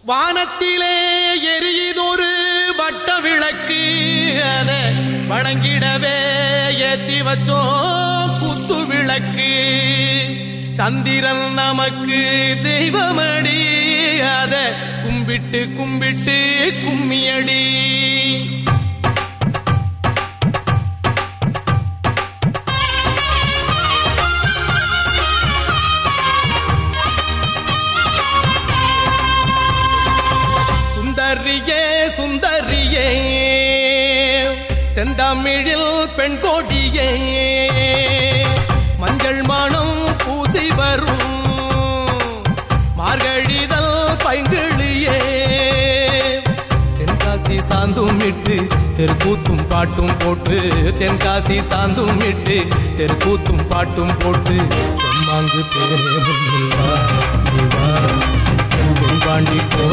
வானத்திலே எரியுதொரு வட்ட விளக்கு அத வணங்கிடவே ஏத்தி வச்சோ குத்து விளக்கு சந்திரன் நமக்கு தெய்வமடி அத கும்பிட்டு கும்பிட்டு கும்மியடி சுந்தரியே சுந்தரியே செந்தமிழில் பெண் கோடியே மஞ்சள் மணம் பூசி வரும் மார்கழிதல் பைங்கிளியே தென்காசி சாந்தும் இட்டு தெருக்கூத்தும் பாட்டும் போட்டு தென்காசி சாந்தும் இட்டு தெருக்கூத்தும் பாட்டும் போட்டு தெம்மாங்கு தேனே முன்னில் வா, நீ வா. தென்பாண்டி போ